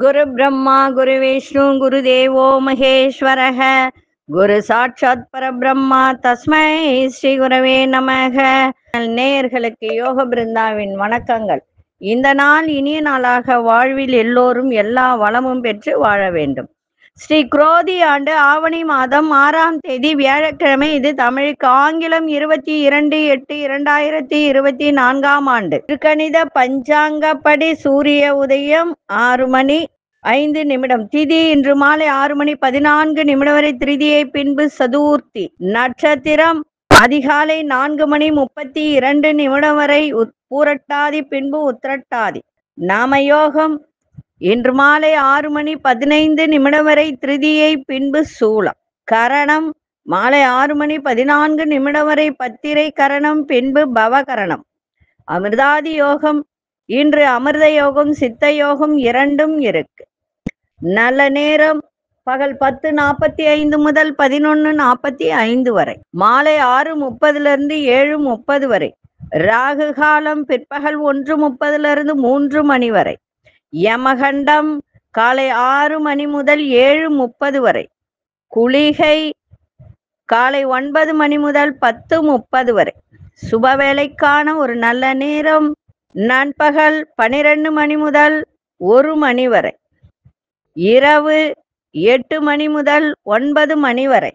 குரு பிரம்மா குரு விஷ்ணு குரு தேவோ மகேஸ்வரக குரு சாட்சாத் பரபிரம்மா தஸ்மை ஸ்ரீ குரவே நமக நேயர்களுக்கு யோக பிருந்தாவின் வணக்கங்கள் இந்த நாள் இனிய நாளாக வாழ்வில் எல்லோரும் எல்லா வளமும் பெற்று வாழ வேண்டும் ஸ்ரீ குரோதி ஆண்டு ஆவணி மாதம் ஆறாம் தேதி வியாழக்கிழமை இது தமிழுக்கு ஆங்கிலம் இருபத்தி இரண்டு எட்டு இரண்டாயிரத்தி இருபத்தி நான்காம் ஆண்டு திருக்கணித பஞ்சாங்கப்படி சூரிய உதயம் ஆறு மணி ஐந்து நிமிடம் திதி இன்று மாலை ஆறு மணி பதினான்கு நிமிடம் வரை திருதியை பின்பு சதுர்த்தி நட்சத்திரம் அதிகாலை நான்கு மணி முப்பத்தி இரண்டு நிமிடம் வரை உத்- பூரட்டாதி பின்பு உத்திரட்டாதி நாமயோகம் இன்று மாலை ஆறு மணி பதினைந்து நிமிடம் வரை திருதியை பின்பு சூலம் கரணம் மாலை ஆறு மணி பதினான்கு நிமிடம் வரை பத்திரை கரணம் பின்பு பவகரணம் அமிர்தாதி யோகம் இன்று அமிர்த யோகம் சித்த யோகம் இரண்டும் இருக்கு நல்ல நேரம் பகல் பத்து நாற்பத்தி ஐந்து முதல் பதினொன்று நாற்பத்தி ஐந்து வரை மாலை ஆறு முப்பதுல இருந்து ஏழு முப்பது வரை ராகு காலம் பிற்பகல் ஒன்று முப்பதுல இருந்து மூன்று மணி வரை யமகண்டம் காலை ஆறு மணி முதல் ஏழு முப்பது வரை குளிகை காலை ஒன்பது மணி முதல் பத்து முப்பது வரை சுப வேலைக்கான ஒரு நல்ல நேரம் நண்பகல் பனிரெண்டு மணி முதல் ஒரு மணி வரை இரவு எட்டு மணி முதல் ஒன்பது மணி வரை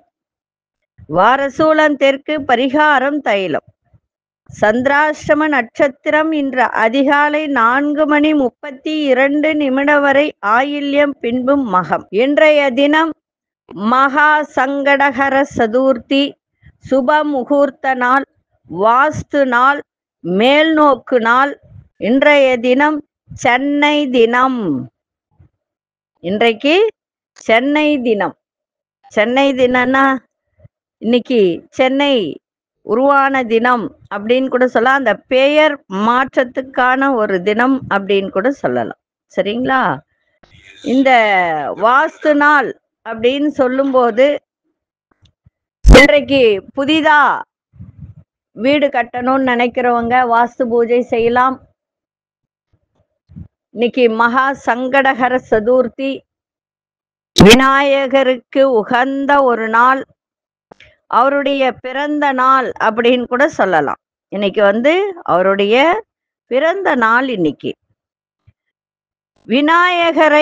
வாரசூலம் தெற்கு பரிகாரம் தைலம் சந்திராஷ்டம நட்சத்திரம் இன்று அதிகாலை நான்கு மணி முப்பத்தி இரண்டு நிமிடம் வரை ஆயில்யம் பின்பு மகம் இன்றைய தினம் மகா சங்கடகர சதுர்த்தி சுப முகூர்த்த நாள் வாஸ்து நாள் மேல்நோக்கு நாள் இன்றைய தினம் சென்னை தினம் இன்றைக்கு சென்னை தினம் சென்னை தினம்னா இன்னைக்கு சென்னை உருவான தினம் அப்படின்னு கூட சொல்லலாம் அந்த பெயர் மாற்றத்துக்கான ஒரு தினம் அப்படின்னு கூட சொல்லலாம் சரிங்களா இந்த வாஸ்து நாள் அப்படின்னு சொல்லும்போது இன்றைக்கு புதிதா வீடு கட்டணும்னு நினைக்கிறவங்க வாஸ்து பூஜை செய்யலாம் இன்னைக்கு மகா சங்கடகர சதுர்த்தி விநாயகருக்கு உகந்த ஒரு நாள் அவருடைய பிறந்த நாள் அப்படின்னு கூட சொல்லலாம் இன்னைக்கு வந்து அவருடைய பிறந்த நாள் இன்னைக்கு விநாயகரை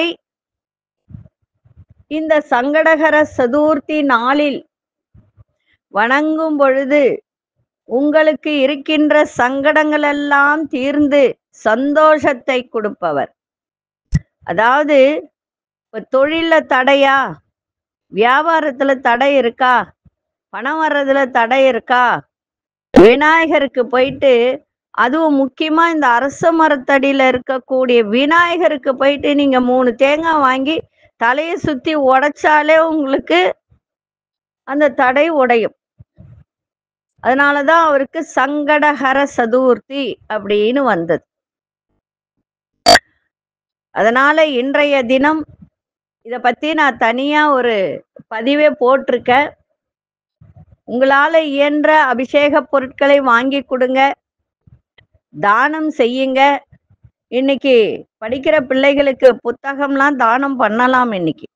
இந்த சங்கடகர சதுர்த்தி நாளில் வணங்கும் பொழுது உங்களுக்கு இருக்கின்ற சங்கடங்கள் எல்லாம் தீர்ந்து சந்தோஷத்தை கொடுப்பவர் அதாவது இப்ப தொழில்ல தடையா வியாபாரத்துல தடை இருக்கா பணம் வர்றதுல தடை இருக்கா விநாயகருக்கு போயிட்டு அதுவும் முக்கியமா இந்த அரச மரத்தடியில இருக்கக்கூடிய விநாயகருக்கு போயிட்டு நீங்க மூணு தேங்காய் வாங்கி தலையை சுத்தி உடைச்சாலே உங்களுக்கு அந்த தடை உடையும் அதனாலதான் அவருக்கு சங்கடஹர சதுர்த்தி அப்படின்னு வந்தது அதனால இன்றைய தினம் இத பத்தி நான் தனியா ஒரு பதிவே போட்டிருக்கேன் உங்களால இயன்ற அபிஷேக பொருட்களை வாங்கி கொடுங்க தானம் செய்யுங்க இன்னைக்கு படிக்கிற பிள்ளைகளுக்கு புத்தகம்லாம் தானம் பண்ணலாம் இன்னைக்கு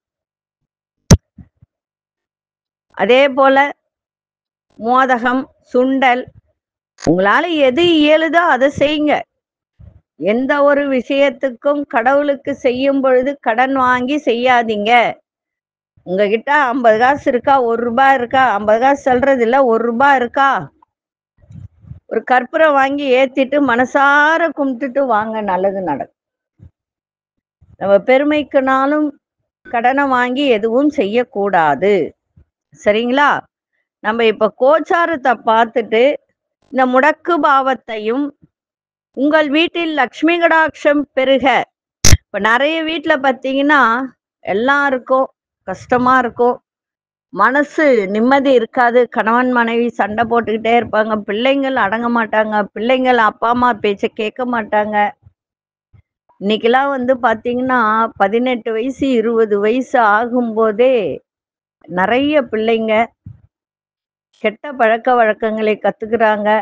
அதே போல மோதகம் சுண்டல் உங்களால எது இயலுதோ அதை செய்யுங்க எந்த ஒரு விஷயத்துக்கும் கடவுளுக்கு செய்யும் பொழுது கடன் வாங்கி செய்யாதீங்க உங்ககிட்ட ஐம்பது காசு இருக்கா ஒரு ரூபாய் இருக்கா ஐம்பது காசு சொல்றது இல்ல ஒரு ரூபாய் இருக்கா ஒரு கற்பூரம் வாங்கி ஏத்திட்டு மனசார கும்பிட்டுட்டு வாங்க நல்லது நடக்கும் நம்ம பெருமைக்குனாலும் கடனை வாங்கி எதுவும் செய்யக்கூடாது சரிங்களா நம்ம இப்ப கோச்சாரத்தை பார்த்துட்டு இந்த முடக்கு பாவத்தையும் உங்கள் வீட்டில் லக்ஷ்மி கடாட்சம் பெருக இப்ப நிறைய வீட்டுல பாத்தீங்கன்னா எல்லாருக்கும் கஷ்டமா இருக்கும் மனசு நிம்மதி இருக்காது கணவன் மனைவி சண்டை போட்டுக்கிட்டே இருப்பாங்க பிள்ளைங்கள் அடங்க மாட்டாங்க பிள்ளைங்கள் அப்பா அம்மா பேச்ச கேட்க மாட்டாங்க இன்னைக்கெல்லாம் வந்து பாத்தீங்கன்னா பதினெட்டு வயசு இருபது வயசு ஆகும்போதே நிறைய பிள்ளைங்க கெட்ட பழக்க வழக்கங்களை கத்துக்கிறாங்க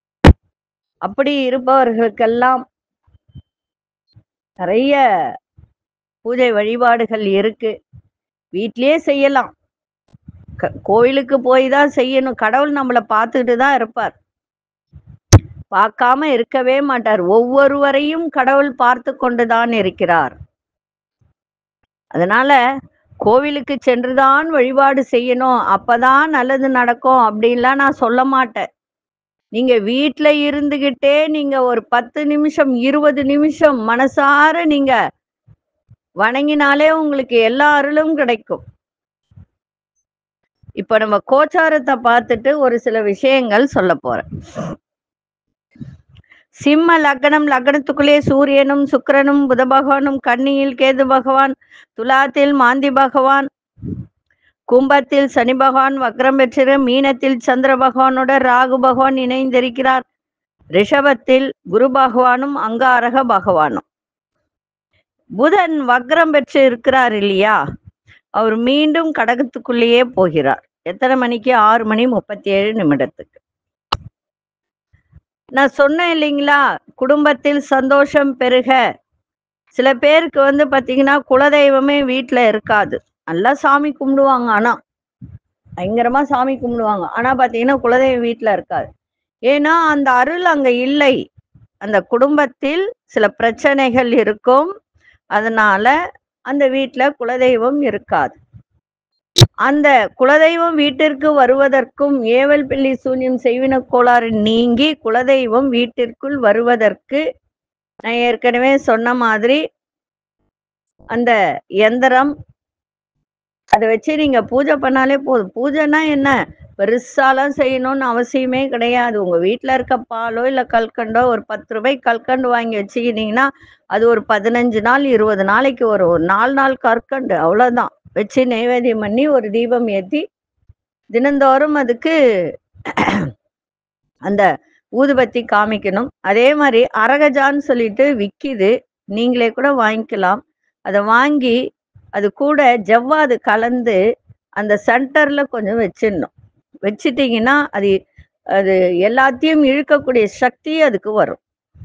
அப்படி இருப்பவர்களுக்கெல்லாம் நிறைய பூஜை வழிபாடுகள் இருக்கு வீட்லயே செய்யலாம் க- கோயிலுக்கு போய் தான் செய்யணும் கடவுள் நம்மளை பார்த்துட்டு தான் இருப்பார் பார்க்காம இருக்கவே மாட்டார் ஒவ்வொருவரையும் கடவுள் பார்த்து கொண்டுதான் இருக்கிறார் அதனால கோவிலுக்கு சென்றுதான் வழிபாடு செய்யணும் அப்பதான் நல்லது நடக்கும் அப்படின்லாம் நான் சொல்ல மாட்டேன் நீங்க வீட்ல இருந்துகிட்டே நீங்க ஒரு பத்து நிமிஷம் இருபது நிமிஷம் மனசார நீங்க வணங்கினாலே உங்களுக்கு எல்லா அருளும் கிடைக்கும் இப்ப நம்ம கோச்சாரத்தை பார்த்துட்டு ஒரு சில விஷயங்கள் சொல்ல போறேன் சிம்ம லக்னம் லக்னத்துக்குள்ளே சூரியனும் சுக்கிரனும் புத பகவானும் கன்னியில் கேது பகவான் துலாத்தில் மாந்தி பகவான் கும்பத்தில் சனி பகவான் வக்ரம் பெற்றிரு மீனத்தில் சந்திர பகவானோட ராகு பகவான் இணைந்திருக்கிறார் ரிஷபத்தில் குரு பகவானும் அங்காரக பகவானும் புதன் வக்ரம் பெற்று இருக்கிறார் இல்லையா அவர் மீண்டும் கடகத்துக்குள்ளேயே போகிறார் எத்தனை மணிக்கு ஆறு மணி முப்பத்தி ஏழு நிமிடத்துக்கு நான் சொன்னேன் இல்லைங்களா குடும்பத்தில் சந்தோஷம் பெருக சில பேருக்கு வந்து பாத்தீங்கன்னா குலதெய்வமே வீட்ல இருக்காது நல்லா சாமி கும்பிடுவாங்க ஆனா பயங்கரமா சாமி கும்பிடுவாங்க ஆனா பாத்தீங்கன்னா குலதெய்வம் வீட்ல இருக்காது ஏன்னா அந்த அருள் அங்க இல்லை அந்த குடும்பத்தில் சில பிரச்சனைகள் இருக்கும் அதனால அந்த வீட்ல குலதெய்வம் இருக்காது அந்த குலதெய்வம் வீட்டிற்கு வருவதற்கும் ஏவல் பிள்ளி சூன்யம் செய்வின கோளாறு நீங்கி குலதெய்வம் வீட்டிற்குள் வருவதற்கு நான் ஏற்கனவே சொன்ன மாதிரி அந்த எந்திரம் அதை வச்சு நீங்க பூஜை பண்ணாலே போதும் பூஜைனா என்ன பெருசாலாம் செய்யணும்னு அவசியமே கிடையாது உங்க வீட்ல இருக்க பாலோ இல்ல கல்கண்டோ ஒரு பத்து ரூபாய் கல்கண்டு வாங்கி வச்சுக்கிட்டீங்கன்னா அது ஒரு பதினஞ்சு நாள் இருபது நாளைக்கு ஒரு ஒரு நாலு நாள் கற்கண்டு அவ்வளவுதான் வச்சு நைவேத்தியம் பண்ணி ஒரு தீபம் ஏத்தி தினந்தோறும் அதுக்கு அந்த ஊதுபத்தி காமிக்கணும் அதே மாதிரி அரகஜான்னு சொல்லிட்டு விக்கிது நீங்களே கூட வாங்கிக்கலாம் அதை வாங்கி அது கூட ஜவ்வாது கலந்து அந்த சென்டர்ல கொஞ்சம் வச்சிடணும் வச்சிட்டிங்கன்னா அது அது எல்லாத்தையும் இழுக்கக்கூடிய சக்தி அதுக்கு வரும்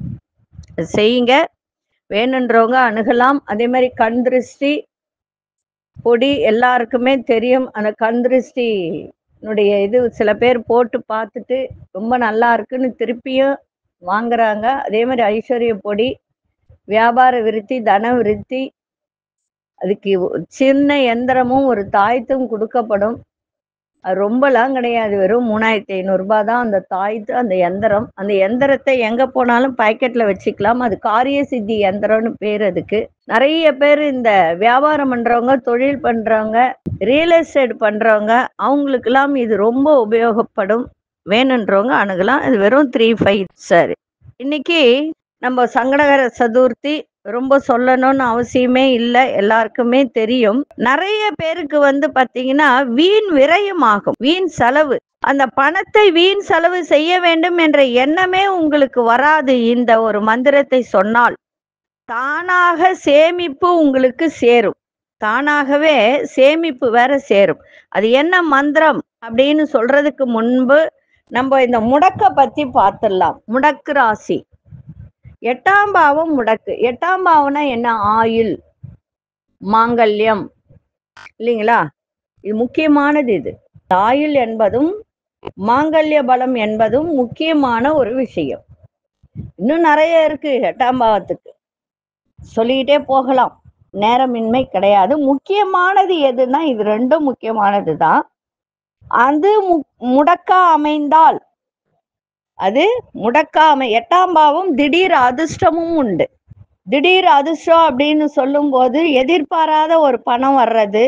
அது செய்யுங்க வேணுன்றவங்க அணுகலாம் அதே மாதிரி கண் திருஷ்டி பொடி எல்லாருக்குமே தெரியும் அந்த கண் திருஷ்டினுடைய இது சில பேர் போட்டு பார்த்துட்டு ரொம்ப நல்லா இருக்குன்னு திருப்பியும் வாங்குறாங்க அதே மாதிரி ஐஸ்வர்ய பொடி வியாபார விருத்தி தன விருத்தி அதுக்கு ஒரு சின்ன எந்திரமும் ஒரு தாயத்தும் கொடுக்கப்படும் அது ரொம்பலாம் கிடையாது வெறும் மூணாயிரத்தி ஐநூறுரூபா தான் அந்த தாயத்து அந்த எந்திரம் அந்த எந்திரத்தை எங்க போனாலும் பாக்கெட்ல வச்சுக்கலாம் அது காரிய சித்தி எந்திரம்னு பேர் அதுக்கு நிறைய பேர் இந்த வியாபாரம் பண்றவங்க தொழில் பண்றவங்க ரியல் எஸ்டேட் பண்றவங்க அவங்களுக்கெல்லாம் இது ரொம்ப உபயோகப்படும் வேணுன்றவங்க அணுகலாம் இது வெறும் த்ரீ ஃபைவ் சரி இன்னைக்கு நம்ம சங்கடகர சதுர்த்தி ரொம்ப சொல்லணும்னு அவசியமே இல்லை எல்லாருக்குமே தெரியும் நிறைய பேருக்கு வந்து பாத்தீங்கன்னா வீண் விரயம் ஆகும் வீண் செலவு அந்த பணத்தை வீண் செலவு செய்ய வேண்டும் என்ற எண்ணமே உங்களுக்கு வராது இந்த ஒரு மந்திரத்தை சொன்னால் தானாக சேமிப்பு உங்களுக்கு சேரும் தானாகவே சேமிப்பு வேற சேரும் அது என்ன மந்திரம் அப்படின்னு சொல்றதுக்கு முன்பு நம்ம இந்த முடக்க பத்தி பார்த்துடலாம் முடக்கு ராசி எட்டாம் பாவம் முடக்கு எட்டாம் பாவம்னா என்ன ஆயுள் மாங்கல்யம் இல்லைங்களா இது முக்கியமானது இது ஆயுள் என்பதும் மாங்கல்ய பலம் என்பதும் முக்கியமான ஒரு விஷயம் இன்னும் நிறைய இருக்கு எட்டாம் பாவத்துக்கு சொல்லிக்கிட்டே போகலாம் நேரமின்மை கிடையாது முக்கியமானது எதுன்னா இது ரெண்டும் முக்கியமானது தான் அது மு- முடக்கா அமைந்தால் அது முடக்காம எட்டாம் பாவம் திடீர் அதிர்ஷ்டமும் உண்டு திடீர் அதிர்ஷ்டம் அப்படின்னு சொல்லும்போது எதிர்பாராத ஒரு பணம் வர்றது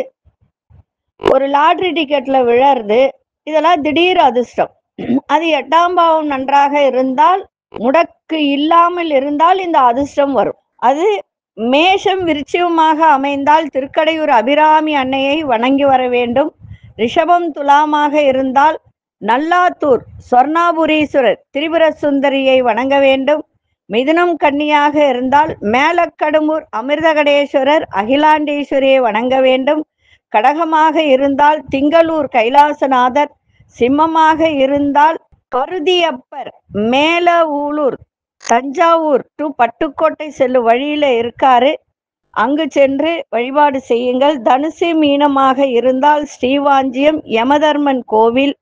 ஒரு லாட்ரி டிக்கெட்ல விழறது இதெல்லாம் திடீர் அதிர்ஷ்டம் அது எட்டாம் பாவம் நன்றாக இருந்தால் முடக்கு இல்லாமல் இருந்தால் இந்த அதிர்ஷ்டம் வரும் அது மேஷம் விருச்சிகமாக அமைந்தால் திருக்கடையூர் அபிராமி அன்னையை வணங்கி வர வேண்டும் ரிஷபம் துலாமாக இருந்தால் நல்லாத்தூர் சொர்ணாபுரீஸ்வரர் திரிபுர சுந்தரியை வணங்க வேண்டும் மிதுனம் கன்னியாக இருந்தால் மேலக்கடும்பூர் அமிர்தகடேஸ்வரர் அகிலாண்டேஸ்வரியை வணங்க வேண்டும் கடகமாக இருந்தால் திங்களூர் கைலாசநாதர் சிம்மமாக இருந்தால் பருதியப்பர் மேல ஊலூர் தஞ்சாவூர் டு பட்டுக்கோட்டை செல்லும் வழியில இருக்காரு அங்கு சென்று வழிபாடு செய்யுங்கள் தனுசு மீனமாக இருந்தால் ஸ்ரீவாஞ்சியம் யமதர்மன் கோவில்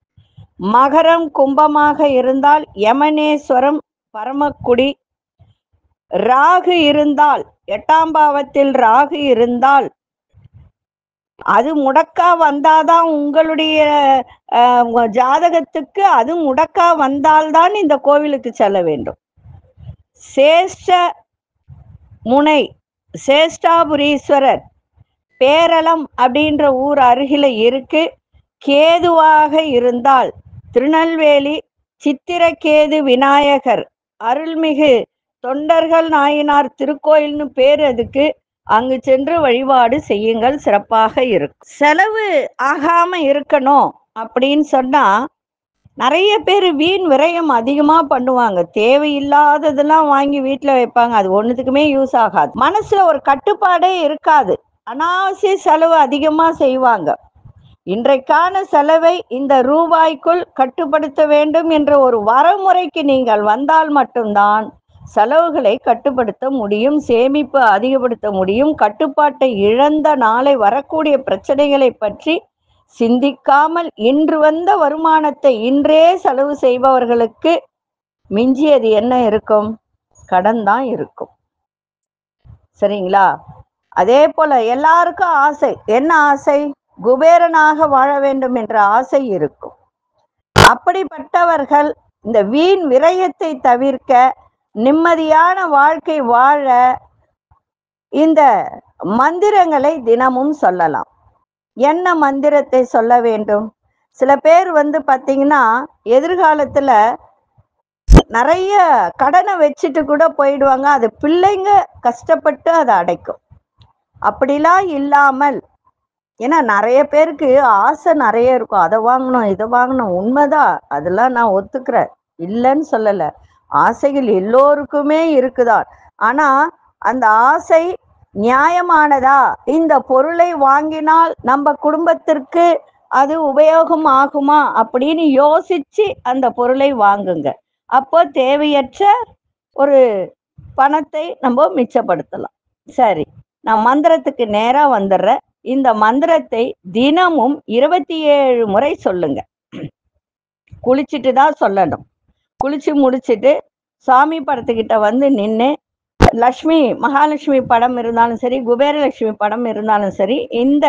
மகரம் கும்பமாக இருந்தால் யமனேஸ்வரம் பரமக்குடி ராகு இருந்தால் எட்டாம் பாவத்தில் ராகு இருந்தால் அது முடக்கா வந்தாதான் உங்களுடைய அஹ், உங்க ஜாதகத்துக்கு அது முடக்கா வந்தால்தான் இந்த கோவிலுக்கு செல்ல வேண்டும் சேஷ்ட முனை சேஷ்டாபுரீஸ்வரர் பேரளம் அப்படின்ற ஊர் அருகில இருக்கு கேதுவாக இருந்தால் திருநெல்வேலி சித்திரகேது விநாயகர் அருள்மிகு தொண்டர்கள் நாயனார் திருக்கோயில்னு பேர் அதுக்கு அங்கு சென்று வழிபாடு செய்யுங்கள் சிறப்பாக இருக்கும் செலவு ஆகாம இருக்கணும் அப்படின்னு சொன்னா நிறைய பேர் வீண் விரயம் அதிகமா பண்ணுவாங்க தேவையில்லாததெல்லாம் வாங்கி வீட்ல வைப்பாங்க அது ஒண்ணுத்துக்குமே யூஸ் ஆகாது மனசுல ஒரு கட்டுப்பாடே இருக்காது அனாவசிய செலவு அதிகமா செய்வாங்க இன்றைக்கான செலவை இந்த ரூபாய்க்குள் கட்டுப்படுத்த வேண்டும் என்ற ஒரு வரமுறைக்கு நீங்கள் வந்தால் மட்டும்தான் செலவுகளை கட்டுப்படுத்த முடியும் சேமிப்பு அதிகப்படுத்த முடியும் கட்டுப்பாட்டை இழந்த நாளை வரக்கூடிய பிரச்சனைகளை பற்றி சிந்திக்காமல் இன்று வந்த வருமானத்தை இன்றே செலவு செய்பவர்களுக்கு மிஞ்சியது என்ன இருக்கும் கடன் தான் இருக்கும் சரிங்களா அதே போல எல்லாருக்கும் ஆசை என்ன ஆசை குபேரனாக வாழ வேண்டும் என்ற ஆசை இருக்கும் அப்படிப்பட்டவர்கள் இந்த வீண் விரயத்தை தவிர்க்க நிம்மதியான வாழ்க்கை வாழ இந்த மந்திரங்களை தினமும் சொல்லலாம் என்ன மந்திரத்தை சொல்ல வேண்டும் சில பேர் வந்து பாத்தீங்கன்னா எதிர்காலத்துல நிறைய கடனை வச்சுட்டு கூட போயிடுவாங்க அது பிள்ளைங்க கஷ்டப்பட்டு அதை அடைக்கும் அப்படிலாம் இல்லாமல் ஏன்னா நிறைய பேருக்கு ஆசை நிறைய இருக்கும் அதை வாங்கணும் இதை வாங்கணும் உண்மைதான் அதெல்லாம் நான் ஒத்துக்கிறேன் இல்லைன்னு சொல்லலை ஆசைகள் எல்லோருக்குமே இருக்குதான் ஆனா அந்த ஆசை நியாயமானதா இந்த பொருளை வாங்கினால் நம்ம குடும்பத்திற்கு அது உபயோகம் ஆகுமா அப்படின்னு யோசிச்சு அந்த பொருளை வாங்குங்க அப்போ தேவையற்ற ஒரு பணத்தை நம்ம மிச்சப்படுத்தலாம் சரி நான் மந்திரத்துக்கு நேரா வந்துடுறேன் இந்த மந்திரத்தை தினமும் இருபத்தி ஏழு முறை சொல்லுங்க குளிச்சுட்டு தான் சொல்லணும் குளிச்சு முடிச்சிட்டு சாமி படத்துக்கிட்ட வந்து நின்று லக்ஷ்மி மகாலட்சுமி படம் இருந்தாலும் சரி குபேரலட்சுமி படம் இருந்தாலும் சரி இந்த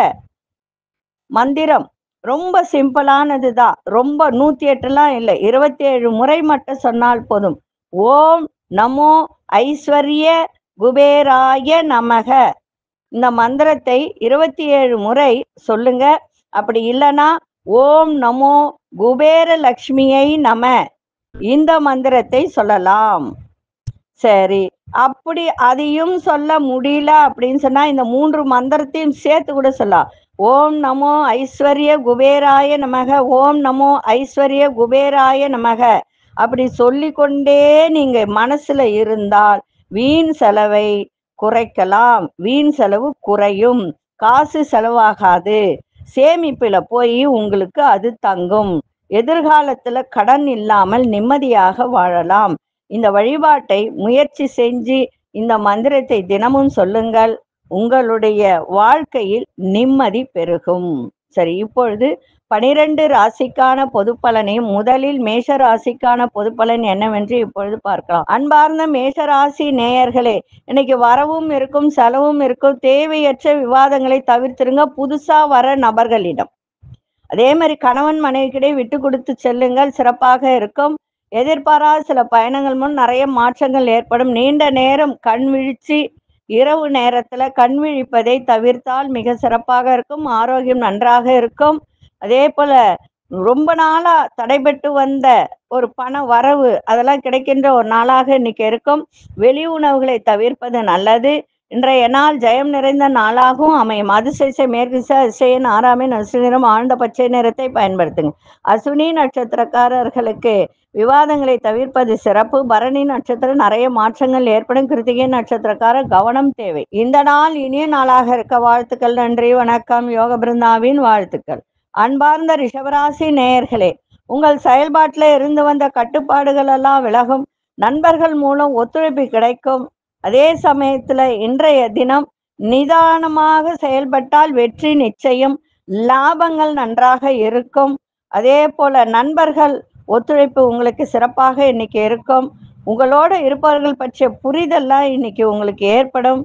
மந்திரம் ரொம்ப சிம்பிளானது தான் ரொம்ப நூத்தி எட்டுலாம் இல்லை இருபத்தி ஏழு முறை மட்டும் சொன்னால் போதும் ஓம் நமோ ஐஸ்வர்ய குபேராய நமக இந்த மந்திரத்தை இருபத்தி ஏழு முறை சொல்லுங்க அப்படி இல்லைன்னா ஓம் நமோ குபேர லக்ஷ்மியை நம இந்த மந்திரத்தை சொல்லலாம் சரி அப்படி அதையும் சொல்ல முடியல அப்படின்னு சொன்னா இந்த மூன்று மந்திரத்தையும் சேர்த்து கூட சொல்லலாம் ஓம் நமோ ஐஸ்வர்ய குபேராய நமக ஓம் நமோ ஐஸ்வர்ய குபேராய நமக அப்படி சொல்லிக்கொண்டே நீங்க மனசுல இருந்தால் வீண் செலவை குறைக்கலாம் வீண் செலவு குறையும் காசு செலவாகாது சேமிப்புல போய் உங்களுக்கு அது தங்கும் எதிர்காலத்துல கடன் இல்லாமல் நிம்மதியாக வாழலாம் இந்த வழிபாட்டை முயற்சி செஞ்சு இந்த மந்திரத்தை தினமும் சொல்லுங்கள் உங்களுடைய வாழ்க்கையில் நிம்மதி பெருகும் சரி இப்பொழுது பனிரெண்டு ராசிக்கான பொது பலனையும் முதலில் மேஷ ராசிக்கான பொது பலன் என்னவென்று இப்பொழுது பார்க்கலாம் அன்பார்ந்த மேஷ ராசி நேயர்களே இன்னைக்கு வரவும் இருக்கும் செலவும் இருக்கும் தேவையற்ற விவாதங்களை தவிர்த்திருங்க புதுசா வர நபர்களிடம் அதே மாதிரி கணவன் மனைவிக்கிடையே விட்டு கொடுத்து செல்லுங்கள் சிறப்பாக இருக்கும் எதிர்பாராத சில பயணங்கள் முன் நிறைய மாற்றங்கள் ஏற்படும் நீண்ட நேரம் கண் விழிச்சு இரவு நேரத்துல கண் விழிப்பதை தவிர்த்தால் மிக சிறப்பாக இருக்கும் ஆரோக்கியம் நன்றாக இருக்கும் அதே போல ரொம்ப நாளா தடைபட்டு வந்த ஒரு பண வரவு அதெல்லாம் கிடைக்கின்ற ஒரு நாளாக இன்னைக்கு இருக்கும் வெளி உணவுகளை தவிர்ப்பது நல்லது இன்றைய நாள் ஜெயம் நிறைந்த நாளாகவும் அமையும் அதிசய மேற்கு திசை அதிசயன் ஆறாமே நசு நிறம் ஆழ்ந்த பச்சை நிறத்தை பயன்படுத்துங்க அஸ்வினி நட்சத்திரக்காரர்களுக்கு விவாதங்களை தவிர்ப்பது சிறப்பு பரணி நட்சத்திரம் நிறைய மாற்றங்கள் ஏற்படும் கிருத்திகை நட்சத்திரக்காரர் கவனம் தேவை இந்த நாள் இனிய நாளாக இருக்க வாழ்த்துக்கள் நன்றி வணக்கம் யோக பிருந்தாவின் வாழ்த்துக்கள் அன்பார்ந்த ரிஷபராசி நேயர்களே உங்கள் செயல்பாட்டில் இருந்து வந்த கட்டுப்பாடுகள் எல்லாம் விலகும் நண்பர்கள் மூலம் ஒத்துழைப்பு கிடைக்கும் அதே சமயத்துல இன்றைய தினம் நிதானமாக செயல்பட்டால் வெற்றி நிச்சயம் லாபங்கள் நன்றாக இருக்கும் அதே போல நண்பர்கள் ஒத்துழைப்பு உங்களுக்கு சிறப்பாக இன்னைக்கு இருக்கும் உங்களோட இருப்பவர்கள் பற்றிய புரிதல்லாம் இன்னைக்கு உங்களுக்கு ஏற்படும்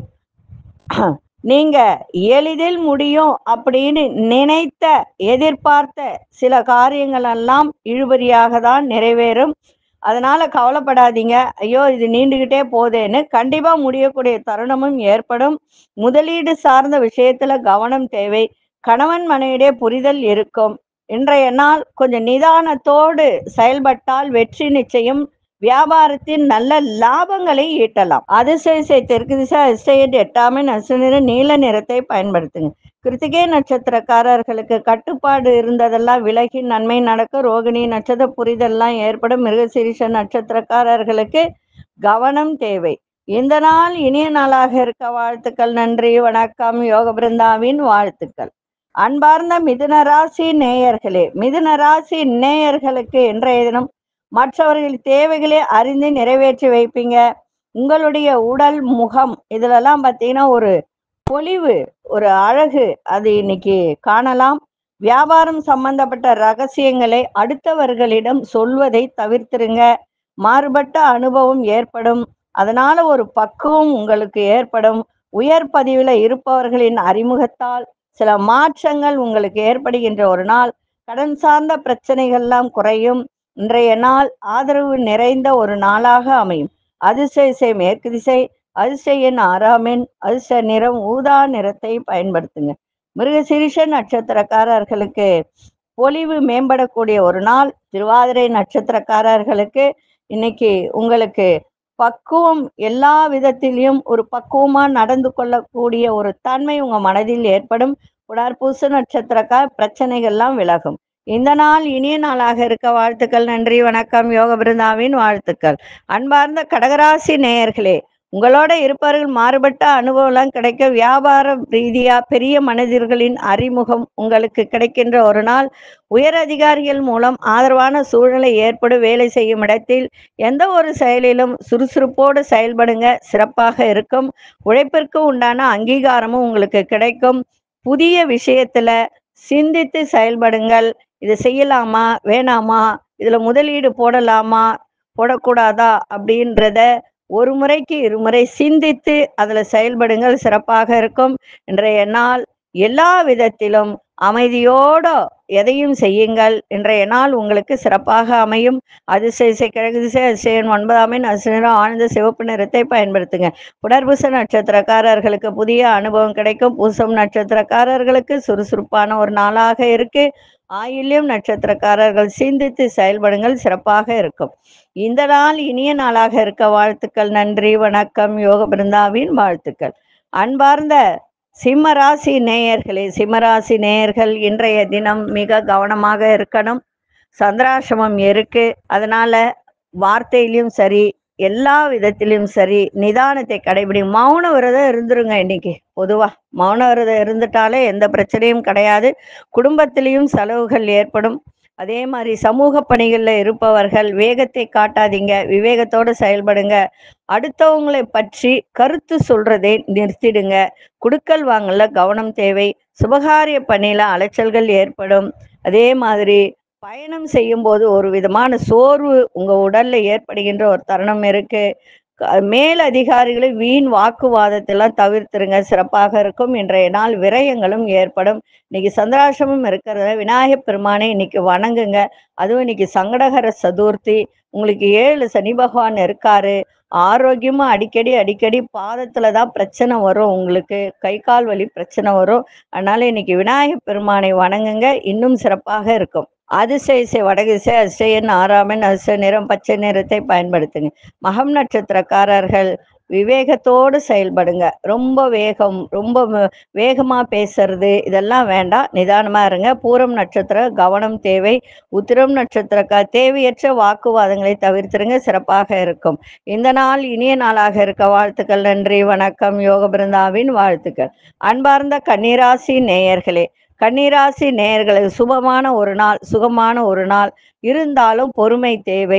நீங்க எளிதில் முடியும் அப்படின்னு நினைத்த எதிர்பார்த்த சில காரியங்கள் எல்லாம் இழுபறியாக தான் நிறைவேறும் அதனால கவலைப்படாதீங்க ஐயோ இது நீண்டுகிட்டே போதேன்னு கண்டிப்பா முடியக்கூடிய தருணமும் ஏற்படும் முதலீடு சார்ந்த விஷயத்துல கவனம் தேவை கணவன் மனைவிடையே புரிதல் இருக்கும் இன்றைய நாள் கொஞ்சம் நிதானத்தோடு செயல்பட்டால் வெற்றி நிச்சயம் வியாபாரத்தின் நல்ல லாபங்களை ஈட்டலாம் அதிசய தெற்கு திசை அதிசயம் எட்டாமே நசுநிற நீல நிறத்தை பயன்படுத்துங்க கிருத்திகை நட்சத்திரக்காரர்களுக்கு கட்டுப்பாடு இருந்ததெல்லாம் விலகி நன்மை நடக்கும் ரோகிணி நட்சத்திர புரிதெல்லாம் ஏற்படும் மிருகசீரிஷ நட்சத்திரக்காரர்களுக்கு கவனம் தேவை இந்த நாள் இனிய நாளாக இருக்க வாழ்த்துக்கள் நன்றி வணக்கம் யோக பிருந்தாவின் வாழ்த்துக்கள் அன்பார்ந்த மிதுன ராசி நேயர்களே மிதுன ராசி நேயர்களுக்கு இன்றைய தினம் மற்றவர்கள் தேவைகளை அறிந்து நிறைவேற்றி வைப்பீங்க உங்களுடைய உடல் முகம் இதுலெல்லாம் பார்த்தீங்கன்னா ஒரு பொலிவு ஒரு அழகு அது இன்னைக்கு காணலாம் வியாபாரம் சம்பந்தப்பட்ட ரகசியங்களை அடுத்தவர்களிடம் சொல்வதை தவிர்த்திருங்க மாறுபட்ட அனுபவம் ஏற்படும் அதனால ஒரு பக்குவம் உங்களுக்கு ஏற்படும் உயர் பதிவில் இருப்பவர்களின் அறிமுகத்தால் சில மாற்றங்கள் உங்களுக்கு ஏற்படுகின்ற ஒரு நாள் கடன் சார்ந்த பிரச்சனைகள்லாம் குறையும் இன்றைய நாள் ஆதரவு நிறைந்த ஒரு நாளாக அமையும் அதிசய மேற்கு திசை அதிசயன் ஆறாமென் அதிர்ஷ்ட நிறம் ஊதா நிறத்தை பயன்படுத்துங்க மிருகசிரிஷ நட்சத்திரக்காரர்களுக்கு பொலிவு மேம்படக்கூடிய ஒரு நாள் திருவாதிரை நட்சத்திரக்காரர்களுக்கு இன்னைக்கு உங்களுக்கு பக்குவம் எல்லா விதத்திலையும் ஒரு பக்குவமா நடந்து கொள்ளக்கூடிய ஒரு தன்மை உங்க மனதில் ஏற்படும் உடார்பூச நட்சத்திரக்கார் பிரச்சனைகள்லாம் விலகும் இந்த நாள் இனிய நாளாக இருக்க வாழ்த்துக்கள் நன்றி வணக்கம் யோக பிருந்தாவின் வாழ்த்துக்கள் அன்பார்ந்த கடகராசி நேயர்களே உங்களோட இருப்பவர்கள் மாறுபட்ட அனுபவம்லாம் கிடைக்க வியாபார ரீதியா பெரிய மனிதர்களின் அறிமுகம் உங்களுக்கு கிடைக்கின்ற ஒரு நாள் உயர் அதிகாரிகள் மூலம் ஆதரவான சூழ்நிலை ஏற்படும் வேலை செய்யும் இடத்தில் எந்த ஒரு செயலிலும் சுறுசுறுப்போடு செயல்படுங்க சிறப்பாக இருக்கும் உழைப்பிற்கு உண்டான அங்கீகாரமும் உங்களுக்கு கிடைக்கும் புதிய விஷயத்துல சிந்தித்து செயல்படுங்கள் இது செய்யலாமா வேணாமா இதுல முதலீடு போடலாமா போடக்கூடாதா அப்படின்றத ஒரு முறைக்கு இருமுறை சிந்தித்து அதுல செயல்படுங்கள் சிறப்பாக இருக்கும் இன்றைய நாள் எல்லா விதத்திலும் அமைதியோட எதையும் செய்யுங்கள் இன்றைய நாள் உங்களுக்கு சிறப்பாக அமையும் அதிசய கிழக்கு திசை அதிசயன் ஒன்பதாம் எண் அதிசயம் ஆழ்ந்த சிவப்பு நிறத்தை பயன்படுத்துங்க புனர்பூச நட்சத்திரக்காரர்களுக்கு புதிய அனுபவம் கிடைக்கும் பூசம் நட்சத்திரக்காரர்களுக்கு சுறுசுறுப்பான ஒரு நாளாக இருக்கு ஆயில்யம் நட்சத்திரக்காரர்கள் சிந்தித்து செயல்படுங்கள் சிறப்பாக இருக்கும் இந்த நாள் இனிய நாளாக இருக்க வாழ்த்துக்கள் நன்றி வணக்கம் யோக பிருந்தாவின் வாழ்த்துக்கள் அன்பார்ந்த சிம்ம ராசி நேயர்களே சிம்மராசி நேயர்கள் இன்றைய தினம் மிக கவனமாக இருக்கணும் சந்திராசிரமம் இருக்கு அதனால வார்த்தையிலும் சரி எல்லா விதத்திலும் சரி நிதானத்தை கடைபிடி மௌன விரதம் இருந்துருங்க இன்னைக்கு பொதுவா மௌன விரதம் இருந்துட்டாலே எந்த பிரச்சனையும் கிடையாது குடும்பத்திலையும் செலவுகள் ஏற்படும் அதே மாதிரி சமூக பணிகளில் இருப்பவர்கள் வேகத்தை காட்டாதீங்க விவேகத்தோடு செயல்படுங்க அடுத்தவங்களை பற்றி கருத்து சொல்றதை நிறுத்திடுங்க குடுக்கல் வாங்கல கவனம் தேவை சுபகாரிய பணியில அலைச்சல்கள் ஏற்படும் அதே மாதிரி பயணம் செய்யும் போது ஒரு விதமான சோர்வு உங்க உடல்ல ஏற்படுகின்ற ஒரு தருணம் இருக்கு க- மேல் அதிகாரிகளை வீண் வாக்குவாதத்தெல்லாம் தவிர்த்துருங்க சிறப்பாக இருக்கும் இன்றைய நாள் விரயங்களும் ஏற்படும் இன்னைக்கு சந்திராசிரமம் இருக்கிறத விநாயகப் பெருமானை இன்னைக்கு வணங்குங்க அதுவும் இன்னைக்கு சங்கடகர சதுர்த்தி உங்களுக்கு ஏழு சனி பகவான் இருக்காரு ஆரோக்கியமா அடிக்கடி அடிக்கடி பாதத்துல தான் பிரச்சனை வரும் உங்களுக்கு கை கால் வலி பிரச்சனை வரும் அதனால இன்னைக்கு விநாயகப் பெருமானை வணங்குங்க இன்னும் சிறப்பாக இருக்கும் அதிசய வடகிசை அதிசயன் ஆறாமன் அதிசய நிறம் பச்சை நிறத்தை பயன்படுத்துங்க மகம் நட்சத்திரக்காரர்கள் விவேகத்தோடு செயல்படுங்க ரொம்ப வேகம் ரொம்ப வ- வேகமா பேசுறது இதெல்லாம் வேண்டாம் நிதானமா இருங்க பூரம் நட்சத்திரம் கவனம் தேவை உத்திரம் நட்சத்திரக்கா தேவையற்ற வாக்குவாதங்களை தவிர்த்திருங்க சிறப்பாக இருக்கும் இந்த நாள் இனிய நாளாக இருக்க வாழ்த்துக்கள் நன்றி வணக்கம் யோக பிருந்தாவின் வாழ்த்துக்கள் அன்பார்ந்த கன்னிராசி நேயர்களே கன்னிராசி நேயர்களுக்கு சுபமான ஒரு நாள் சுகமான ஒரு நாள் இருந்தாலும் பொறுமை தேவை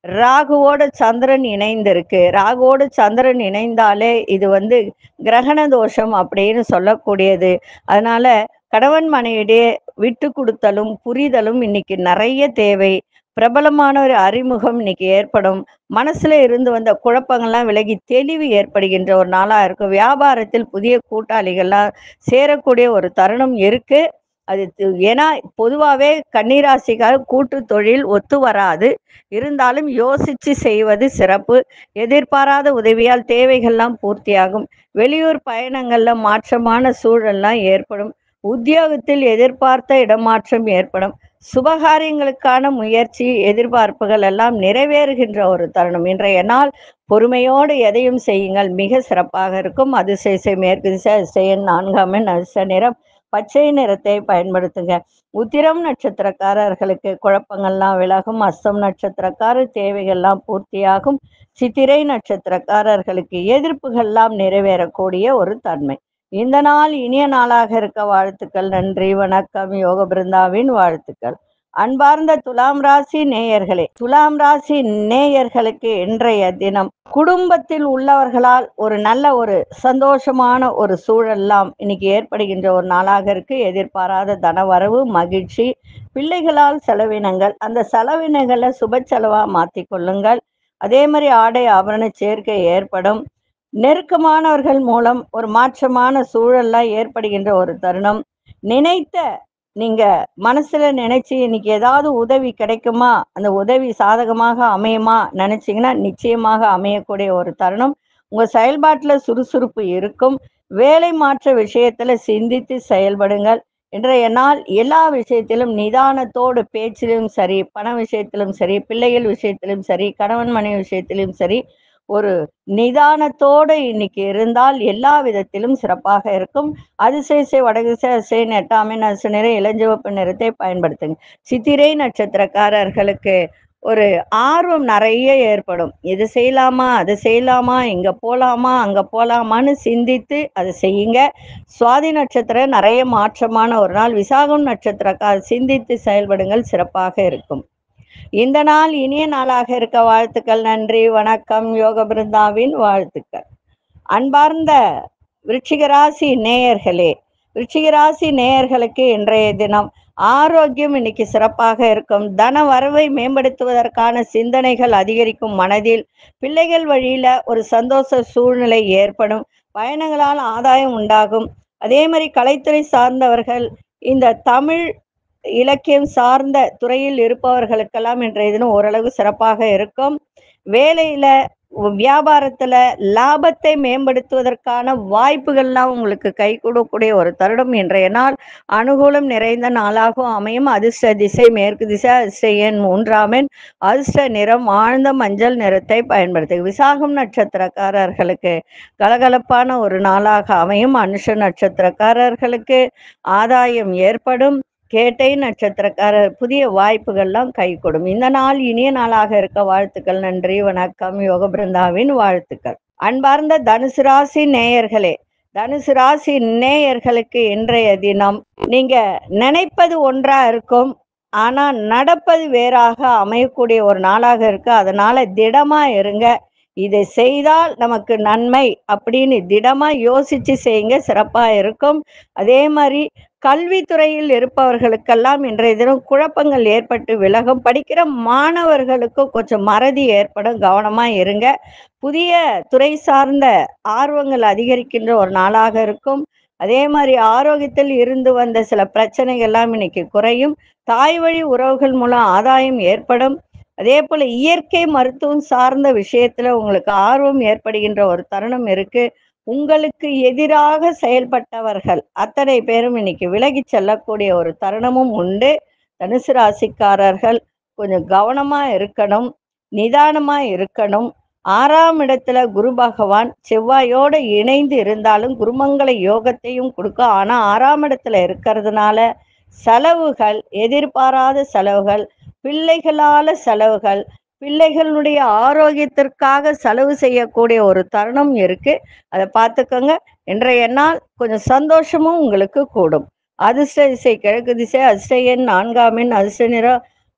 ராகுவோட சந்திரன் இணைந்திருக்கு ராகுவோடு சந்திரன் இணைந்தாலே இது வந்து கிரகண தோஷம் அப்படின்னு சொல்லக்கூடியது அதனால கணவன் மனைவிடையே விட்டு கொடுத்தலும் புரிதலும் இன்னைக்கு நிறைய தேவை பிரபலமான ஒரு அறிமுகம் இன்னைக்கு ஏற்படும் மனசுல இருந்து வந்த குழப்பங்கள்லாம் விலகி தெளிவு ஏற்படுகின்ற ஒரு நாளா இருக்கும் வியாபாரத்தில் புதிய கூட்டாளிகள்லாம் சேரக்கூடிய ஒரு தருணம் இருக்கு அது து- ஏன்னா பொதுவாகவே கன்னிராசிக்கார கூட்டு தொழில் ஒத்து வராது இருந்தாலும் யோசிச்சு செய்வது சிறப்பு எதிர்பாராத உதவியால் தேவைகள்லாம் பூர்த்தியாகும் வெளியூர் பயணங்கள்ல மாற்றமான சூழல்லாம் ஏற்படும் உத்தியோகத்தில் எதிர்பார்த்த இடமாற்றம் ஏற்படும் சுபகாரியங்களுக்கான முயற்சி எதிர்பார்ப்புகள் எல்லாம் நிறைவேறுகின்ற ஒரு தருணம் இன்றைய நாள் பொறுமையோடு எதையும் செய்யுங்கள் மிக சிறப்பாக இருக்கும் அதிசய மேற்கு திசை அதிசயன் நான்காம் எண் அதிர்ஷ்ட நிறம் பச்சை நிறத்தை பயன்படுத்துங்க உத்திரம் நட்சத்திரக்காரர்களுக்கு குழப்பங்கள்லாம் விலகும் அஸ்தம் நட்சத்திரக்காரர் தேவைகள்லாம் பூர்த்தியாகும் சித்திரை நட்சத்திரக்காரர்களுக்கு எதிர்ப்புகள்லாம் நிறைவேறக்கூடிய ஒரு தன்மை இந்த நாள் இனிய நாளாக இருக்க வாழ்த்துக்கள் நன்றி வணக்கம் யோக பிருந்தாவின் வாழ்த்துக்கள் அன்பார்ந்த துலாம் ராசி நேயர்களே துலாம் ராசி நேயர்களுக்கு இன்றைய தினம் குடும்பத்தில் உள்ளவர்களால் ஒரு நல்ல ஒரு சந்தோஷமான ஒரு சூழல்லாம் இன்னைக்கு ஏற்படுகின்ற ஒரு நாளாக இருக்கு எதிர்பாராத தனவரவு மகிழ்ச்சி பிள்ளைகளால் செலவினங்கள் அந்த செலவினங்களை சுப செலவா மாற்றிக் கொள்ளுங்கள் அதே மாதிரி ஆடை ஆபரண சேர்க்கை ஏற்படும் நெருக்கமானவர்கள் மூலம் ஒரு மாற்றமான சூழல்லாம் ஏற்படுகின்ற ஒரு தருணம் நினைத்த நீங்க மனசுல நினைச்சு இன்னைக்கு ஏதாவது உதவி கிடைக்குமா அந்த உதவி சாதகமாக அமையுமா நினைச்சீங்கன்னா நிச்சயமாக அமையக்கூடிய ஒரு தருணம் உங்க செயல்பாட்டுல சுறுசுறுப்பு இருக்கும் வேலை மாற்ற விஷயத்துல சிந்தித்து செயல்படுங்கள் இன்றைய நாள் எல்லா விஷயத்திலும் நிதானத்தோடு பேச்சிலும் சரி பண விஷயத்திலும் சரி பிள்ளைகள் விஷயத்திலும் சரி கணவன் மனைவி விஷயத்திலும் சரி ஒரு நிதானத்தோடு இன்னைக்கு இருந்தால் எல்லா விதத்திலும் சிறப்பாக இருக்கும் அதிசயசை வடதிசை அசை எட்டாமை நசு நிற இளஞ்சிவப்பு நிறத்தை பயன்படுத்துங்க சித்திரை நட்சத்திரக்காரர்களுக்கு ஒரு ஆர்வம் நிறைய ஏற்படும் இது செய்யலாமா அது செய்யலாமா இங்க போலாமா அங்க போலாமான்னு சிந்தித்து அதை செய்யுங்க சுவாதி நட்சத்திரம் நிறைய மாற்றமான ஒரு நாள் விசாகம் நட்சத்திரக்கார் சிந்தித்து செயல்படுங்கள் சிறப்பாக இருக்கும் இந்த நாள் இனிய நாளாக இருக்க வாழ்த்துக்கள் நன்றி வணக்கம் யோக பிருந்தாவின் வாழ்த்துக்கள் அன்பார்ந்த விருச்சிக ராசி நேயர்களே விருச்சிக ராசி நேயர்களுக்கு இன்றைய தினம் ஆரோக்கியம் இன்னைக்கு சிறப்பாக இருக்கும் தன வரவை மேம்படுத்துவதற்கான சிந்தனைகள் அதிகரிக்கும் மனதில் பிள்ளைகள் வழியில ஒரு சந்தோஷ சூழ்நிலை ஏற்படும் பயணங்களால் ஆதாயம் உண்டாகும் அதே மாதிரி கலைத்துறை சார்ந்தவர்கள் இந்த தமிழ் இலக்கியம் சார்ந்த துறையில் இருப்பவர்களுக்கெல்லாம் இன்றைய தினம் ஓரளவு சிறப்பாக இருக்கும் வேலையில வியாபாரத்துல லாபத்தை மேம்படுத்துவதற்கான வாய்ப்புகள்லாம் உங்களுக்கு கை கொடுக்கக்கூடிய ஒரு தருணம் இன்றைய நாள் அனுகூலம் நிறைந்த நாளாகவும் அமையும் அதிர்ஷ்ட திசை மேற்கு திசை அதிர்ஷ்ட எண் மூன்றாம் எண் அதிர்ஷ்ட நிறம் ஆழ்ந்த மஞ்சள் நிறத்தை பயன்படுத்து விசாகம் நட்சத்திரக்காரர்களுக்கு கலகலப்பான ஒரு நாளாக அமையும் அனுஷ நட்சத்திரக்காரர்களுக்கு ஆதாயம் ஏற்படும் கேட்டை நட்சத்திரக்காரர் புதிய வாய்ப்புகள்லாம் கை கொடும் இந்த நாள் இனிய நாளாக இருக்க வாழ்த்துக்கள் நன்றி வணக்கம் யோக பிருந்தாவின் வாழ்த்துக்கள் அன்பார்ந்த தனுசு ராசி நேயர்களே தனுசு ராசி நேயர்களுக்கு இன்றைய தினம் நீங்க நினைப்பது ஒன்றா இருக்கும் ஆனா நடப்பது வேறாக அமையக்கூடிய ஒரு நாளாக இருக்கு அதனால திடமா இருங்க இதை செய்தால் நமக்கு நன்மை அப்படின்னு திடமா யோசிச்சு செய்யுங்க சிறப்பா இருக்கும் அதே மாதிரி கல்வித்துறையில் இருப்பவர்களுக்கெல்லாம் இன்றைய தினம் குழப்பங்கள் ஏற்பட்டு விலகும் படிக்கிற மாணவர்களுக்கு கொஞ்சம் மறதி ஏற்படும் கவனமா இருங்க புதிய துறை சார்ந்த ஆர்வங்கள் அதிகரிக்கின்ற ஒரு நாளாக இருக்கும் அதே மாதிரி ஆரோக்கியத்தில் இருந்து வந்த சில பிரச்சனைகள் எல்லாம் இன்னைக்கு குறையும் தாய் வழி உறவுகள் மூலம் ஆதாயம் ஏற்படும் அதே போல இயற்கை மருத்துவம் சார்ந்த விஷயத்துல உங்களுக்கு ஆர்வம் ஏற்படுகின்ற ஒரு தருணம் இருக்கு உங்களுக்கு எதிராக செயல்பட்டவர்கள் அத்தனை பேரும் இன்னைக்கு விலகி செல்லக்கூடிய ஒரு தருணமும் உண்டு தனுசு ராசிக்காரர்கள் கொஞ்சம் கவனமா இருக்கணும் நிதானமா இருக்கணும் ஆறாம் இடத்துல குரு பகவான் செவ்வாயோட இணைந்து இருந்தாலும் குருமங்கள யோகத்தையும் கொடுக்கும் ஆனா ஆறாம் இடத்துல இருக்கிறதுனால செலவுகள் எதிர்பாராத செலவுகள் பிள்ளைகளால செலவுகள் பிள்ளைகளுடைய ஆரோக்கியத்திற்காக செலவு செய்யக்கூடிய ஒரு தருணம் இருக்கு அதை பார்த்துக்கோங்க இன்றைய நாள் கொஞ்சம் சந்தோஷமும் உங்களுக்கு கூடும் அதிர்ஷ்ட திசை கிழக்கு திசை அதிர்ஷ்ட எண் நான்காம் எண் அதிர்ஷ்ட நிறம்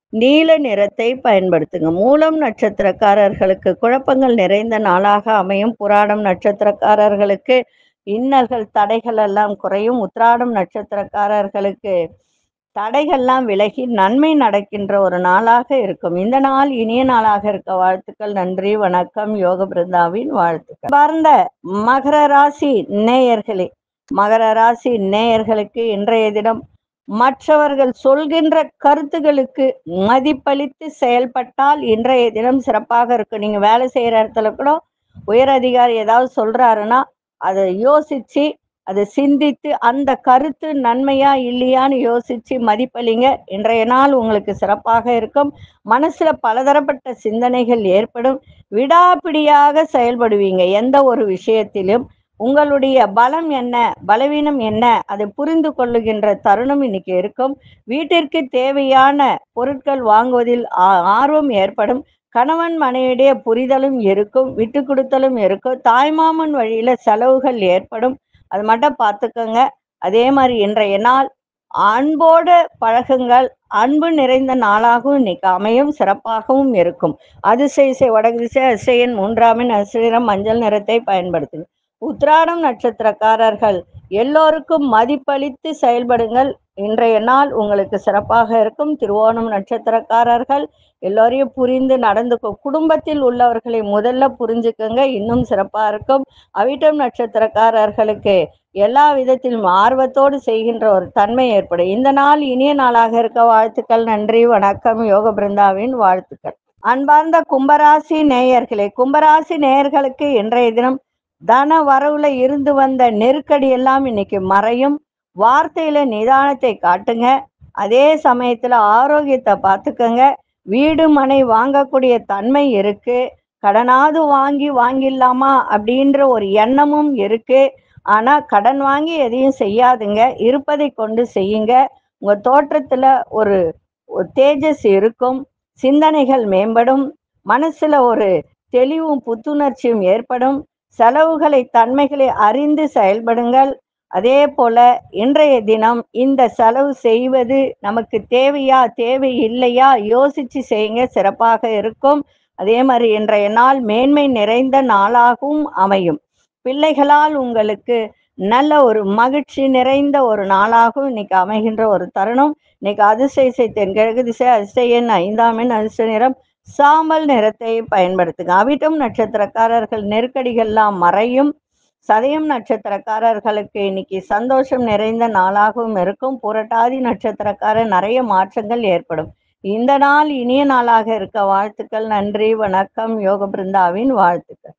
நீல நிறத்தை பயன்படுத்துங்க மூலம் நட்சத்திரக்காரர்களுக்கு குழப்பங்கள் நிறைந்த நாளாக அமையும் புராடம் நட்சத்திரக்காரர்களுக்கு இன்னல்கள் தடைகள் எல்லாம் குறையும் உத்ராடம் நட்சத்திரக்காரர்களுக்கு தடைகள்லாம் விலகி நன்மை நடக்கின்ற ஒரு நாளாக இருக்கும் இந்த நாள் இனிய நாளாக இருக்க வாழ்த்துக்கள் நன்றி வணக்கம் யோக பிருந்தாவின் வாழ்த்துக்கள் பார்ந்த மகர ராசி நேயர்களே மகர ராசி நேயர்களுக்கு இன்றைய தினம் மற்றவர்கள் சொல்கின்ற கருத்துகளுக்கு மதிப்பளித்து செயல்பட்டால் இன்றைய தினம் சிறப்பாக இருக்கும் நீங்க வேலை செய்யற இடத்துல கூட உயர் அதிகாரி ஏதாவது சொல்றாருன்னா அதை யோசிச்சு அதை சிந்தித்து அந்த கருத்து நன்மையா இல்லையான்னு யோசிச்சு மதிப்பளிங்க இன்றைய நாள் உங்களுக்கு சிறப்பாக இருக்கும் மனசுல பலதரப்பட்ட சிந்தனைகள் ஏற்படும் விடாப்பிடியாக செயல்படுவீங்க எந்த ஒரு விஷயத்திலும் உங்களுடைய பலம் என்ன பலவீனம் என்ன அதை புரிந்து கொள்ளுகின்ற தருணம் இன்னைக்கு இருக்கும் வீட்டிற்கு தேவையான பொருட்கள் வாங்குவதில் ஆ- ஆர்வம் ஏற்படும் கணவன் மனைவிடைய புரிதலும் இருக்கும் விட்டு கொடுத்தலும் இருக்கும் தாய்மாமன் வழியில செலவுகள் ஏற்படும் அது மட்டும் பார்த்துக்கோங்க அதே மாதிரி இன்றைய நாள் அன்போடு பழகுங்கள் அன்பு நிறைந்த நாளாகவும் இன்னைக்கு அமையும் சிறப்பாகவும் இருக்கும் அதிசய இசை வடக்கு திசை அதிசயன் மூன்றாமின் அசிரம் மஞ்சள் நிறத்தை பயன்படுத்துங்க உத்ராடம் நட்சத்திரக்காரர்கள் எல்லோருக்கும் மதிப்பளித்து செயல்படுங்கள் இன்றைய நாள் உங்களுக்கு சிறப்பாக இருக்கும் திருவோணம் நட்சத்திரக்காரர்கள் எல்லோரையும் புரிந்து நடந்து குடும்பத்தில் உள்ளவர்களை முதல்ல புரிஞ்சுக்கங்க இன்னும் சிறப்பா இருக்கும் அவிட்டம் நட்சத்திரக்காரர்களுக்கு எல்லா விதத்திலும் ஆர்வத்தோடு செய்கின்ற ஒரு தன்மை ஏற்படும் இந்த நாள் இனிய நாளாக இருக்க வாழ்த்துக்கள் நன்றி வணக்கம் யோக பிருந்தாவின் வாழ்த்துக்கள் அன்பார்ந்த கும்பராசி நேயர்களே கும்பராசி நேயர்களுக்கு இன்றைய தினம் தன வரவுல இருந்து வந்த நெருக்கடி எல்லாம் இன்னைக்கு மறையும் வார்த்தையில நிதானத்தை காட்டுங்க அதே சமயத்துல ஆரோக்கியத்தை பார்த்துக்கங்க வீடு மனை வாங்கக்கூடிய தன்மை இருக்கு கடனாவது வாங்கி வாங்கிடலாமா அப்படின்ற ஒரு எண்ணமும் இருக்கு ஆனா கடன் வாங்கி எதையும் செய்யாதுங்க இருப்பதை கொண்டு செய்யுங்க உங்க தோற்றத்துல ஒரு ஒரு தேஜஸ் இருக்கும் சிந்தனைகள் மேம்படும் மனசுல ஒரு தெளிவும் புத்துணர்ச்சியும் ஏற்படும் செலவுகளை தன்மைகளை அறிந்து செயல்படுங்கள் அதே போல இன்றைய தினம் இந்த செலவு செய்வது நமக்கு தேவையா தேவை இல்லையா யோசிச்சு செய்யுங்க சிறப்பாக இருக்கும் அதே மாதிரி இன்றைய நாள் மேன்மை நிறைந்த நாளாகவும் அமையும் பிள்ளைகளால் உங்களுக்கு நல்ல ஒரு மகிழ்ச்சி நிறைந்த ஒரு நாளாகவும் இன்னைக்கு அமைகின்ற ஒரு தருணம் இன்னைக்கு அதிசய இசை தென்கிழக்கு திசை அதிசய எண் ஐந்தாம் எண் அதிர்ஷ்ட நிறம் சாம்பல் நிறத்தை பயன்படுத்துங்க அவிட்டம் நட்சத்திரக்காரர்கள் நெருக்கடிகள்லாம் மறையும் சதயம் நட்சத்திரக்காரர்களுக்கு இன்னைக்கு சந்தோஷம் நிறைந்த நாளாகவும் இருக்கும் புரட்டாதி நட்சத்திரக்காரர் நிறைய மாற்றங்கள் ஏற்படும் இந்த நாள் இனிய நாளாக இருக்க வாழ்த்துக்கள் நன்றி வணக்கம் யோக பிருந்தாவின் வாழ்த்துக்கள்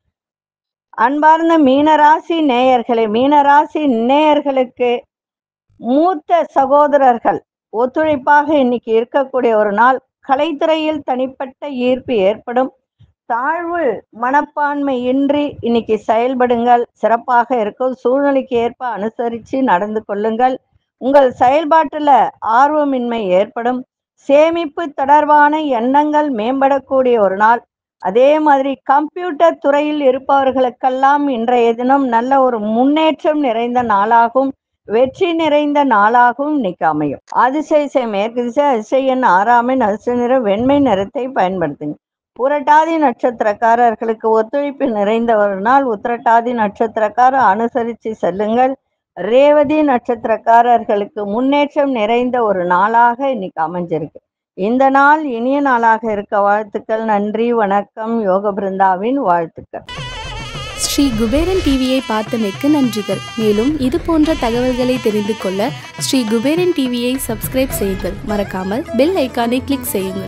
அன்பார்ந்த மீனராசி நேயர்களே மீனராசி நேயர்களுக்கு மூத்த சகோதரர்கள் ஒத்துழைப்பாக இன்னைக்கு இருக்கக்கூடிய ஒரு நாள் கலைத்துறையில் தனிப்பட்ட ஈர்ப்பு ஏற்படும் தாழ்வு மனப்பான்மை இன்றி இன்னைக்கு செயல்படுங்கள் சிறப்பாக இருக்கும் சூழ்நிலைக்கு ஏற்ப அனுசரித்து நடந்து கொள்ளுங்கள் உங்கள் செயல்பாட்டுல ஆர்வமின்மை ஏற்படும் சேமிப்பு தொடர்பான எண்ணங்கள் மேம்படக்கூடிய ஒரு நாள் அதே மாதிரி கம்ப்யூட்டர் துறையில் இருப்பவர்களுக்கெல்லாம் இன்றைய தினம் நல்ல ஒரு முன்னேற்றம் நிறைந்த நாளாகும் வெற்றி நிறைந்த நாளாகவும் இன்னைக்கு அமையும் அதிசய இசை மேற்கு திசை அதிசயன் ஆறாமின் அதிர்ஷ்ட நிறம் வெண்மை நிறத்தை பயன்படுத்துங்க புரட்டாதி நட்சத்திரக்காரர்களுக்கு ஒத்துழைப்பு நிறைந்த ஒரு நாள் உத்திரட்டாதி நட்சத்திரக்காரர் அனுசரித்து செல்லுங்கள் ரேவதி நட்சத்திரக்காரர்களுக்கு முன்னேற்றம் நிறைந்த ஒரு நாளாக இன்னைக்கு அமைஞ்சிருக்கு இந்த நாள் இனிய நாளாக இருக்க வாழ்த்துக்கள் நன்றி வணக்கம் யோக பிருந்தாவின் வாழ்த்துக்கள் ஸ்ரீ குபேரன் டிவியை பார்த்தமைக்கு நன்றிகள் மேலும் இது போன்ற தகவல்களை தெரிந்து கொள்ள ஸ்ரீ குபேரன் டிவியை சப்ஸ்கிரைப் செய்யுங்கள் மறக்காமல் பெல் ஐக்கானை கிளிக் செய்யுங்கள்